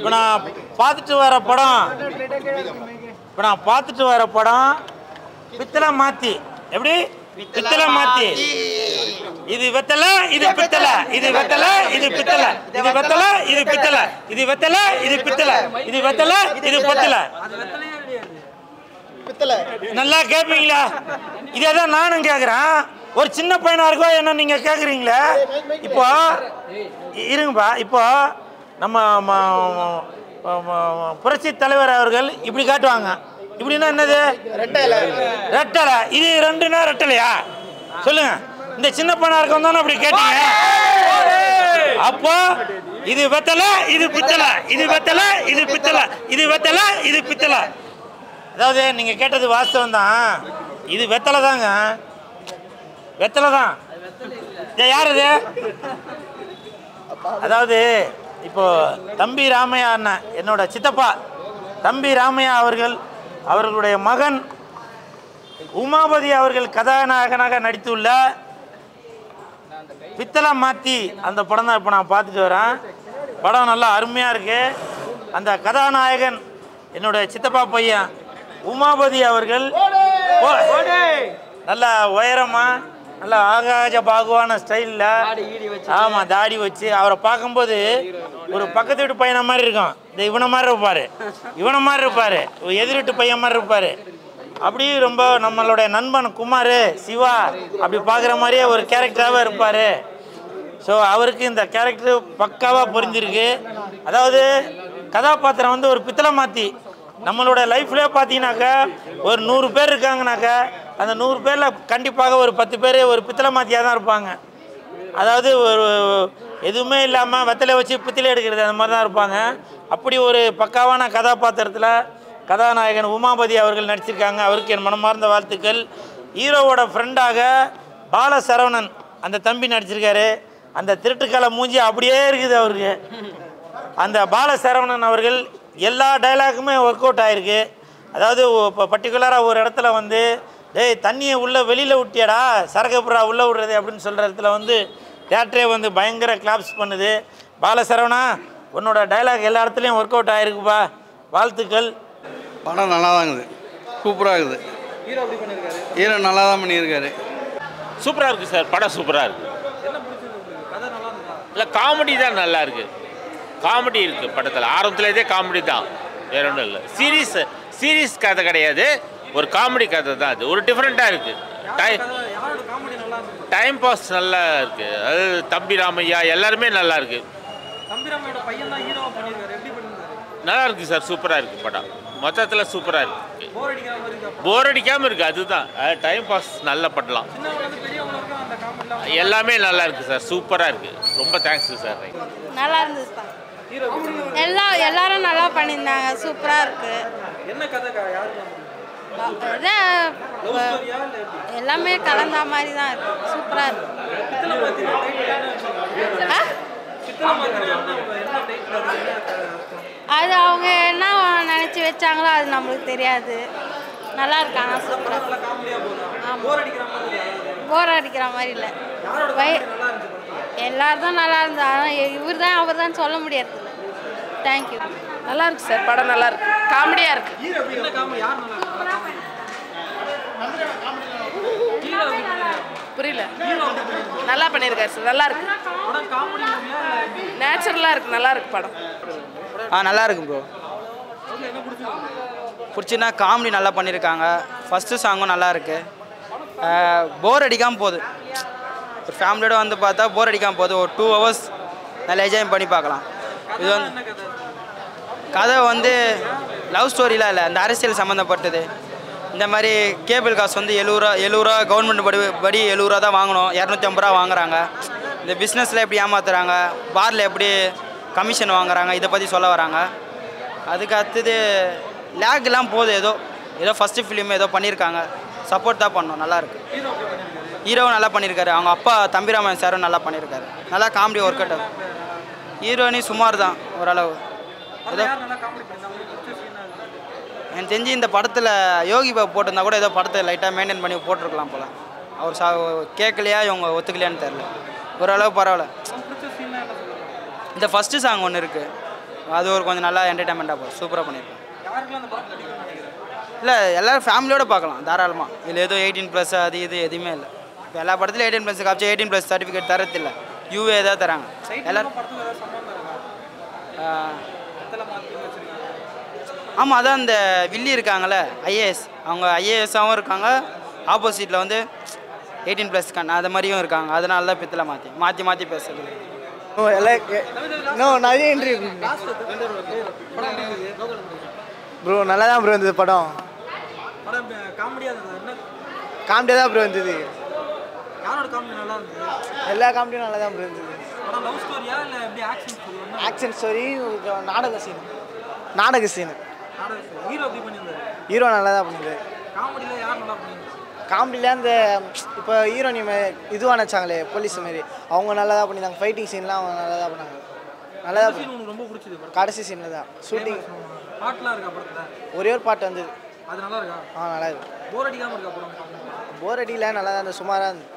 இப்போ நான் பார்த்துட்டு வர படம் இப்போ நான் பார்த்துட்டு வர படம் பித்தளை மாத்தி எப்படி பித்தளை மாத்தி இது வெத்தலை இது பித்தளை இது வெத்தலை இது பித்தளை இது வெத்தலை இது பித்தளை இது வெத்தலை இது பித்தளை இது வெத்தலை இது பத்தலை நல்லா கேட்பீங்களா இதே தான் நானும் கேட்குறேன் ஒரு சின்ன பையனா இருக்கோ என்ன நீங்கள் கேட்குறீங்களே இப்போ இ- இருங்கப்பா இப்போ நம்ம ம- ம- ம- புரட்சி தலைவர் அவர்கள் இப்படி காட்டுவாங்க இப்படின்னா என்னது ரெட்டலை இது ரெண்டுனா ரெட்டலையா சொல்லுங்க இந்த சின்ன பையனா இருக்கவங்க தானே அப்படி கேட்டீங்க அப்போ இது வெத்தலை இது பித்தளை இது வெத்தலை இது பித்தளை இது வெத்தலை இது பித்தளை அதாவது நீங்க கேட்டது வாஸ்தவம் தான் இது வெத்தலை தாங்க வெத்தலை தான் ஏய், யார் இது அதாவது இப்போ தம்பி ராமையா அண்ணன் என்னோட சித்தப்பா தம்பி ராமையா அவர்கள் அவர்களுடைய மகன் உமாபதி அவர்கள் கதாநாயகனாக நடித்துள்ள பித்தளை மாத்தி அந்த படம் தான் இப்போ நான் பார்த்துட்டு வரேன் படம் நல்லா அருமையாக இருக்கு அந்த கதாநாயகன் என்னோட சித்தப்பா பையன் உமாபதி அவர்கள் ஓ- நல்லா உயரமா நல்லா ஆகாஜ பாகுவான ஸ்டைலில் ஆமாம் தாடி வச்சு அவரை பார்க்கும்போது ஒரு பக்கத்து வீட்டு பையனை மாதிரி இருக்கும் இந்த இவனை மாதிரி இருப்பார் இவனை மாதிரி இருப்பார் எதிர் வீட்டு பையன் மாதிரி இருப்பார் அப்படியே ரொம்ப நம்மளுடைய நண்பன் குமார் சிவா அப்படி பார்க்குற மாதிரியே ஒரு கேரக்டராகவே இருப்பார் ஸோ அவருக்கு இந்த கேரக்டர் பக்காவாக பொருந்திருக்கு அதாவது கதாபாத்திரம் வந்து ஒரு பித்தளை மாற்றி நம்மளோட லைஃப்லேயே பார்த்தீங்கன்னாக்கா ஒரு நூறு பேர் இருக்காங்கனாக்கா அந்த நூறு பேரில் கண்டிப்பாக ஒரு பத்து பேர் ஒரு பித்தளை மாற்றியாக தான் இருப்பாங்க அதாவது ஒரு எதுவுமே இல்லாமல் வெத்தலை வச்சு பித்தளை எடுக்கிறது அந்த மாதிரி தான் இருப்பாங்க அப்படி ஒரு பக்காவான கதாபாத்திரத்தில் கதாநாயகன் உமாபதி அவர்கள் நடிச்சிருக்காங்க அவருக்கு என் மனமார்ந்த வாழ்த்துக்கள் ஹீரோவோட ஃப்ரெண்டாக பால சரவணன் அந்த தம்பி நடிச்சிருக்காரு அந்த திருட்டுக்கால மூஞ்சி அப்படியே இருக்குது அவருக்கு அந்த பால சரவணன் அவர்கள் எல்லா டைலாக்குமே ஒர்க் அவுட் ஆயிருக்கு அதாவது இப்போ பர்டிகுலராக ஒரு இடத்துல வந்து டேய் தண்ணியை உள்ளே வெளியில் விட்டியாடா சரக்கு புறா உள்ளே விடுறது அப்படின்னு சொல்கிற இடத்துல வந்து தேட்டரே வந்து பயங்கர கிளாப்ஸ் பண்ணுது பால சரவணா உன்னோட டைலாக் எல்லா இடத்துலையும் ஒர்க் அவுட் ஆயிருக்குப்பா வாழ்த்துக்கள் படம் நல்லா தான் இருக்குது சூப்பராக இருக்குது ஹீரோ நல்லா தான் பண்ணியிருக்காரு சூப்பராக இருக்குது சார் படம் சூப்பராக இருக்குது இல்லை காமெடி தான் நல்லா இருக்குது காமெடி இருக்குது படத்தில் ஆரம்பத்துலேருந்தே காமெடி தான் வேற ஒன்றும் இல்லை சீரியஸ் சீரியஸ் கதை கிடையாது ஒரு காமெடி கதை தான் அது ஒரு டிஃப்ரெண்ட்டாக இருக்குது டைம் டைம் பாஸ் நல்லா இருக்குது அது தம்பி ராமையா எல்லாருமே நல்லா இருக்குது நல்லா இருக்குது சார் சூப்பராக இருக்குது படம் மொத்தத்தில் சூப்பராக இருக்குது போர் அடிக்காமல் இருக்குது அதுதான் டைம் பாஸ் நல்லா பண்ணலாம் எல்லாமே நல்லா இருக்குது சார் சூப்பராக இருக்குது ரொம்ப தேங்க்ஸ் சார் நல்லா இருந்தது தான் எல்லா எல்லாரும் நல்லா பண்ணியிருந்தாங்க சூப்பராக இருக்கு அதான் எல்லாமே கலந்த மாதிரி தான் இருக்கு சூப்பராக இருக்கு ஆ? அது அவங்க என்ன நினச்சி வச்சாங்களோ அது நம்மளுக்கு தெரியாது நல்லா இருக்கு ஆனால் சூப்பராக ஆமாம் போர் அடிக்கிற மாதிரி இல்லை வய எல்லாரும் நல்லா இருந்தா ஆனால் இவர் தான் அவர் தான் சொல்ல முடியாது தேங்க்யூ நல்லா இருக்கு சார் படம் நல்லா இருக்கு காமெடியா இருக்கு புரியல நல்லா பண்ணியிருக்காரு சார் நல்லா இருக்கு நேச்சுரலாக இருக்கு நல்லா இருக்கு படம் ஆ நல்லா இருக்கு ப்ரோ பிடிச்சின்னா காமெடி நல்லா பண்ணியிருக்காங்க ஃபஸ்ட்டு சாங்கும் நல்லா இருக்கு போர் அடிக்காமல் போகுது ஒரு ஃபேமிலியோட வந்து பார்த்தா போர் அடிக்காமல் போகுது ஒரு டூ ஹவர்ஸ் நல்லா என்ஜாய் பண்ணி பார்க்கலாம் இது வந்து கதை வந்து லவ் ஸ்டோரிலாம் இல்லை இந்த அரசியல் சம்மந்தப்பட்டது இந்த மாதிரி கேபிள் காசு வந்து எழுபதுரூவா எழுபதுரூவா கவர்மெண்ட் படி படி எழுபதுரூவா தான் வாங்கணும் இரநூத்தி ஐம்பது ரூபா வாங்குறாங்க இந்த பிஸ்னஸில் எப்படி ஏமாத்துறாங்க பாரில் எப்படி கமிஷன் வாங்குறாங்க இதை பற்றி சொல்ல வராங்க அதுக்கு அடுத்தது லேக்லாம் போகுது ஏதோ ஏதோ ஃபஸ்ட்டு ஃபிலிம் ஏதோ பண்ணியிருக்காங்க சப்போர்ட் தான் பண்ணோம் நல்லா இருக்கு ஹீரோவும் நல்லா பண்ணியிருக்காரு அவங்க அப்பா தம்பிராமன் சாரும் நல்லா பண்ணியிருக்காரு நல்லா காமெடி ஒர்க் அவுட் ஆகும் ஹீரோனி சுமார் தான் ஓரளவு ஏதோ எனக்கு தெரிஞ்சு இந்த படத்தில் யோகி பாபு போட்டிருந்தா கூட ஏதோ படத்தை லைட்டாக மெயின்டைன் பண்ணி போட்டிருக்கலாம் போல் அவர் சா கேட்கலையா இவங்க ஒத்துக்கலையான்னு தெரில ஓரளவு பரவாயில்ல இந்த ஃபஸ்ட்டு சாங் ஒன்று இருக்குது அது ஒரு கொஞ்சம் நல்லா என்டர்டைன்மெண்ட்டாக போகும் சூப்பராக பண்ணியிருக்காங்க யாருக்கெல்லாம் அந்த படம் பிடிக்கும்னு நினைக்கிறேன் இல்லை எல்லாரும் ஃபேமிலியோட பார்க்கலாம் தாராளமாக இதில் எதுவும் எயிட்டீன் ப்ளஸ் அது இது எதுவுமே இல்லை இப்போ எல்லா படத்துலையும் எயிட்டீன் ப்ளஸ் காமிச்சு எயிட்டீன் ப்ளஸ் சர்டிஃபிகேட் தரதில்லை யூஏ தான் தராங்க எல்லாரும் படத்துக்கு ஏதாவது சம்பந்தம் இருக்கா எத்தனை மாற்றி வச்சிருக்காங்க ஆமாம் அதான் இந்த வில்லி இருக்காங்கல்ல ஐஏஎஸ் அவங்க ஐஏஎஸ்ஸாகவும் இருக்காங்க ஆப்போசிட்டில் வந்து எயிட்டீன் ப்ளஸ் கண் அது மாதிரியும் இருக்காங்க அதனால தான் பித்தளை மாற்றி மாற்றி மாற்றி பேசுறது இன்னும் நிறைய இன்டர்வியூ ப்ரோ நல்லா தான் ப்ரோ இருந்தது படம் படம் காமெடியாக இருந்தது என்ன காமெடியாக தான் ப்ரோ இருந்தது யாரோட காமெடி நல்லா இருந்தது எல்லா காமெடியும் நல்லா தான் ப்ரோ இருந்தது படம் லவ் ஸ்டோரியா இல்லை எப்படி ஆக்ஷன் ஸ்டோரி என்ன ஆக்ஷன் ஸ்டோரி நாடக சீன் நாடக சீன் நாடகம் ஹீரோ எப்படி பண்ணியிருந்தாரு ஹீரோ நல்லா தான் பண்ணியிருந்தாரு காமெடியில் யார் நல்லா பண்ணியிருந்தாரு காமெடியில் அந்த இப்போ ஹீரோனி இதுவாக நினச்சாங்களே போலீஸ் மாரி அவங்க நல்லா தான் பண்ணியிருந்தாங்க ஃபைட்டிங் சீன்லாம் அவங்க நல்லா தான் பண்ணாங்க நல்லா தான் சீன் உனக்கு ரொம்ப பிடிச்சது படம் கடைசி சீனில் தான் ஷூட்டிங் பாட்டுலாம் இருக்கா படத்தில் ஒரே ஒரு பாட்டு வந்தது அது நல்லா இருக்கா ஆ நல்லா இருக்கு போர் அடிக்காமல் இருக்கா படம் போர் அடியில் நல்லா தான் இருந்தது சுமாராக இருந்தது